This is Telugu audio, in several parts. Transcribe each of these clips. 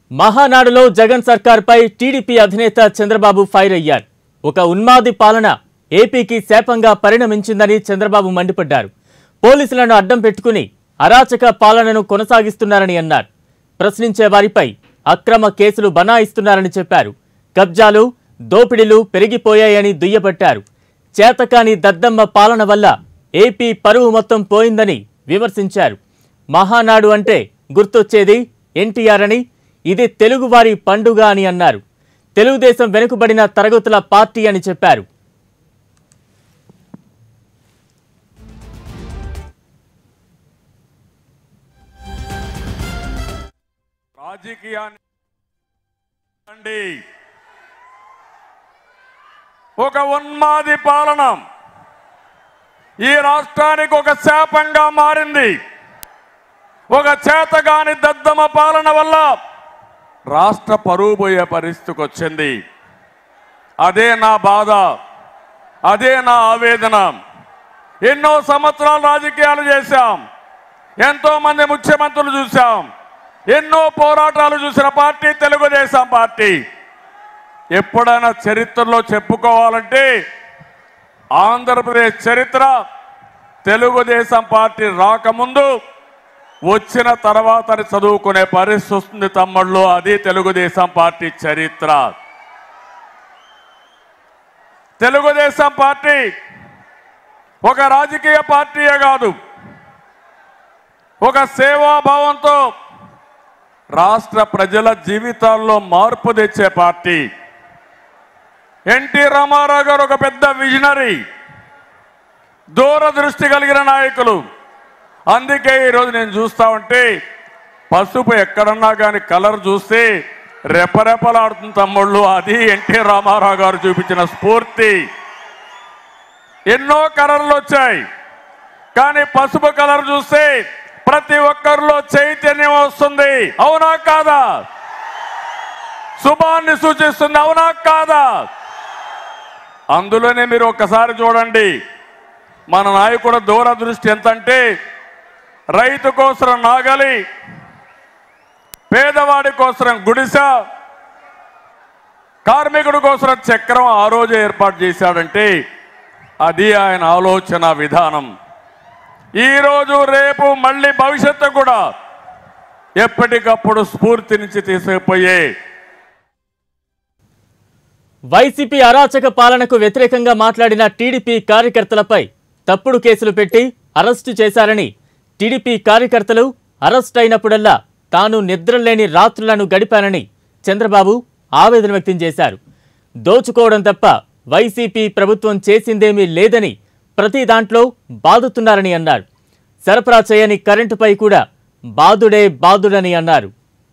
మహానాడులో జగన్ సర్కార్పై టీడీపీ అధినేత చంద్రబాబు ఫైర్ అయ్యారు ఒక ఉన్మాది పాలన ఏపీకి శాపంగా పరిణమించిందని చంద్రబాబు మండిపడ్డారు పోలీసులను అడ్డం పెట్టుకుని అరాచక పాలనను కొనసాగిస్తున్నారని అన్నారు ప్రశ్నించే వారిపై అక్రమ కేసులు బనాయిస్తున్నారని చెప్పారు కబ్జాలు దోపిడీలు పెరిగిపోయాయని దుయ్యబట్టారు చేతకాని దద్దమ్మ పాలన వల్ల ఏపీ పరువు మొత్తం పోయిందని విమర్శించారు మహానాడు అంటే గుర్తొచ్చేది ఎన్టీఆర్ అని ఇది తెలుగువారి పండుగ అని అన్నారు తెలుగుదేశం వెనుకబడిన తరగతుల పార్టీ అని చెప్పారు రాజకీయాన్ని అండి ఒక ఉన్మాది పాలన ఈ రాష్ట్రానికి ఒక శాపంగా మారింది ఒక చేతగాని దద్దమ పాలన వల్ల రాష్ట్ర పరువు పోయే పరిస్థితికి వచ్చింది అదే నా బాధ అదే నా ఆవేదన ఎన్నో సంవత్సరాలు రాజకీయాలు చేశాం ఎంతో మంది ముఖ్యమంత్రులు చూశాం ఎన్నో పోరాటాలు చూసిన పార్టీ తెలుగుదేశం పార్టీ ఎప్పుడైనా చరిత్రలో చెప్పుకోవాలంటే ఆంధ్రప్రదేశ్ చరిత్ర తెలుగుదేశం పార్టీ రాకముందు వచ్చిన తర్వాత చదువుకునే పరిస్థితి వస్తుంది తమ్ముళ్ళు అది తెలుగుదేశం పార్టీ చరిత్ర తెలుగుదేశం పార్టీ ఒక రాజకీయ పార్టీయే కాదు ఒక సేవాభావంతో రాష్ట్ర ప్రజల జీవితాల్లో మార్పు తెచ్చే పార్టీ ఎన్టీ రామారావు గారు ఒక పెద్ద విజనరీ దూరదృష్టి కలిగిన నాయకులు అందుకే ఈరోజు నేను చూస్తా ఉంటే పసుపు ఎక్కడన్నా కానీ కలర్ చూస్తే రెపరెపలాడుతుంది తమ్ముళ్ళు అది ఎన్టీ రామారావు గారు చూపించిన స్ఫూర్తి ఎన్నో కలర్లు వచ్చాయి కానీ పసుపు కలర్ చూస్తే ప్రతి ఒక్కరిలో చైతన్యం వస్తుంది అవునా కాదా శుభాన్ని సూచిస్తుంది అవునా కాదా అందులోనే మీరు ఒక్కసారి చూడండి మన నాయకుడు దూరదృష్టి ఎంతంటే రైతు కోసం నాగలి పేదవాడి కోసం గుడిస కార్మికుడి కోసం చక్రం ఆ రోజు ఏర్పాటు చేశాడంటే అది ఆయన ఆలోచన విధానం ఈరోజు రేపు మళ్ళీ భవిష్యత్తు కూడా ఎప్పటికప్పుడు స్ఫూర్తినిచ్చి తీసుకుపోయే వైసీపీ అరాచక పాలనకు వ్యతిరేకంగా మాట్లాడిన టీడీపీ కార్యకర్తలపై తప్పుడు కేసులు పెట్టి అరెస్టు చేశారని టీడీపీ కార్యకర్తలు అరెస్ట్ అయినప్పుడల్లా తాను నిద్రలేని రాత్రులను గడిపానని చంద్రబాబు ఆవేదన వ్యక్తం చేశారు దోచుకోవడం తప్ప వైసీపీ ప్రభుత్వం చేసిందేమీ లేదని ప్రతి దాంట్లో బాదుతున్నారని అన్నారు సరఫరా చేయని కరెంటుపై కూడా బాదుడే బాదుడని అన్నారు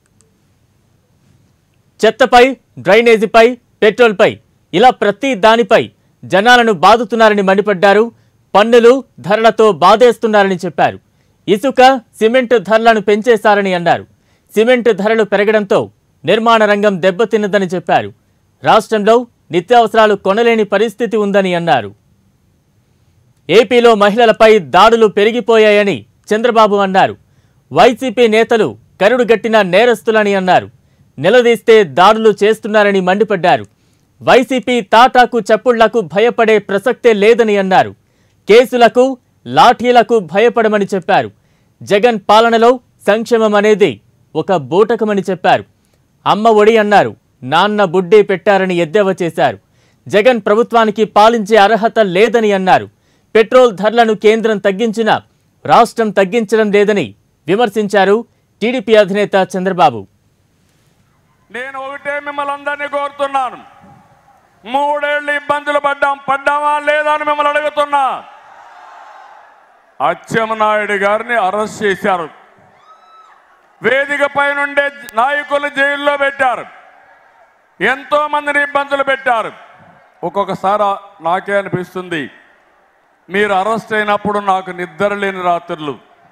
చెత్తపై డ్రైనేజీపై పెట్రోల్పై ఇలా ప్రతి దానిపై జనాలను బాదుతున్నారని మండిపడ్డారు పన్నులు ధరలతో బాధేస్తున్నారని చెప్పారు ఇసుక సిమెంట్ ధరలను పెంచేశారని అన్నారు సిమెంట్ ధరలు పెరగడంతో నిర్మాణ రంగం దెబ్బతిన్నదని చెప్పారు రాష్ట్రంలో నిత్యావసరాలు కొనలేని పరిస్థితి ఉందని అన్నారు ఏపీలో మహిళలపై దాడులు పెరిగిపోయాయని చంద్రబాబు అన్నారు వైసీపీ నేతలు కరుడుగట్టిన నేరస్తులని అన్నారు నిలదీస్తే దాడులు చేస్తున్నారని మండిపడ్డారు వైసీపీ తాటాకు చప్పుళ్లకు భయపడే ప్రసక్తే లేదని అన్నారు కేసులకు లాఠీలకు భయపడమని చెప్పారు జగన్ పాలనలో సంక్షేమం అనేది ఒక బూటకమని చెప్పారు అమ్మ ఒడి అన్నారు నాన్న బుడ్డి పెట్టారని ఎద్దేవా చేశారు జగన్ ప్రభుత్వానికి పాలించే అర్హత లేదని అన్నారు పెట్రోల్ ధరలను కేంద్రం తగ్గించినా రాష్ట్రం తగ్గించడం లేదని విమర్శించారు టీడీపీ అధినేత చంద్రబాబు నేను ఒకటే మిమ్మల్ని అందరినీ కోరుతున్నాను మూడేళ్లు ఇబ్బందులు పడ్డాం పడ్డామా లేదా అని మిమ్మల్ని అడుగుతున్నా అచ్చెన్నాయుడు గారిని అరెస్ట్ చేశారు వేదిక పైనుండే నాయకులు జైల్లో పెట్టారు ఎంతో మందిని ఇబ్బందులు పెట్టారు ఒక్కొక్కసారి నాకే అనిపిస్తుంది మీరు అరెస్ట్ అయినప్పుడు నాకు నిద్ర లేని రాత్రులు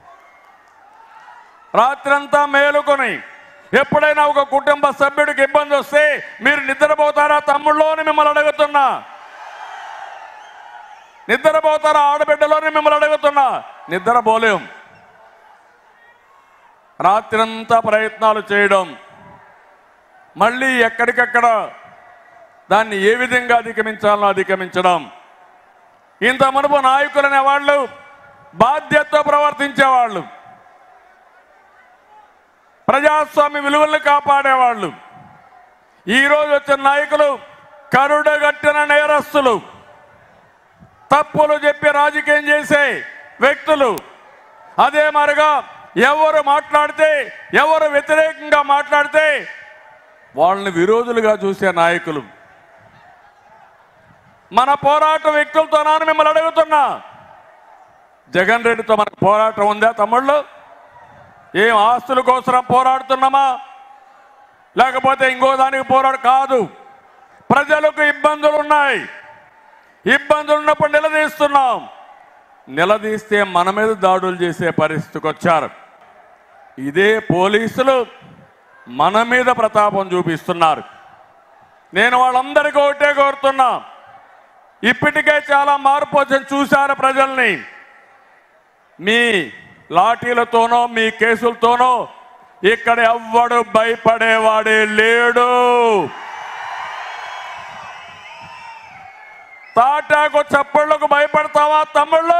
రాత్రంతా మేలుకొని ఎప్పుడైనా ఒక కుటుంబ సభ్యుడికి ఇబ్బంది వస్తే మీరు నిద్రపోతారా తమ్ముళ్ళు అని మిమ్మల్ని అడుగుతున్నా నిద్రపోతారా ఆడబిడ్డలోని మిమ్మల్ని అడుగుతున్నా నిద్రపోలేం రాత్రంతా ప్రయత్నాలు చేయడం మళ్ళీ ఎక్కడికక్కడ దాన్ని ఏ విధంగా అధిగమించాలో అధిగమించడం ఇంత మునుపు నాయకులు అనేవాళ్ళు బాధ్యతతో ప్రవర్తించేవాళ్ళు ప్రజాస్వామ్య విలువల్ని కాపాడేవాళ్ళు ఈరోజు వచ్చిన నాయకులు కరుడగట్టిన నేరస్తులు తప్పులు చెప్పి రాజకీయం చేసే వ్యక్తులు అదే మరిగా ఎవరు మాట్లాడితే ఎవరు వ్యతిరేకంగా మాట్లాడితే వాళ్ళని విరోధులుగా చూసే నాయకులు మన పోరాట వ్యక్తులతో నాను మిమ్మల్ని అడుగుతున్నా జగన్ రెడ్డితో మనకు పోరాటం ఉందా తమ్ముళ్ళు ఏం ఆస్తుల కోసం పోరాడుతున్నామా లేకపోతే ఇంకో దానికి పోరాడు కాదు ప్రజలకు ఇబ్బందులు ఉన్నాయి ఇబ్బందులు ఉన్నప్పుడు నిలదీస్తున్నాం నిలదీస్తే మన మీద దాడులు చేసే పరిస్థితికి వచ్చారు ఇదే పోలీసులు మన మీద ప్రతాపం చూపిస్తున్నారు నేను వాళ్ళందరికీ ఒకటే కోరుతున్నా ఇప్పటికే చాలా మార్పు వచ్చింది చూశారు ప్రజల్ని మీ లాఠీలతోనో మీ కేసులతోనో ఇక్కడ ఎవ్వడు భయపడేవాడే లేడు తాటాకు చప్పళ్ళకు భయపడతావా తమ్ముళ్ళు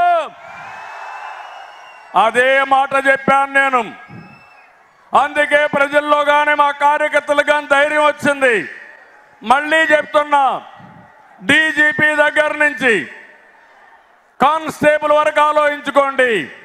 అదే మాట చెప్పాను నేను అందుకే ప్రజల్లో కానీ మా కార్యకర్తలు కానీ ధైర్యం వచ్చింది మళ్ళీ చెప్తున్నా డీజీపీ దగ్గర నుంచి కానిస్టేబుల్ వరకు ఆలోచించుకోండి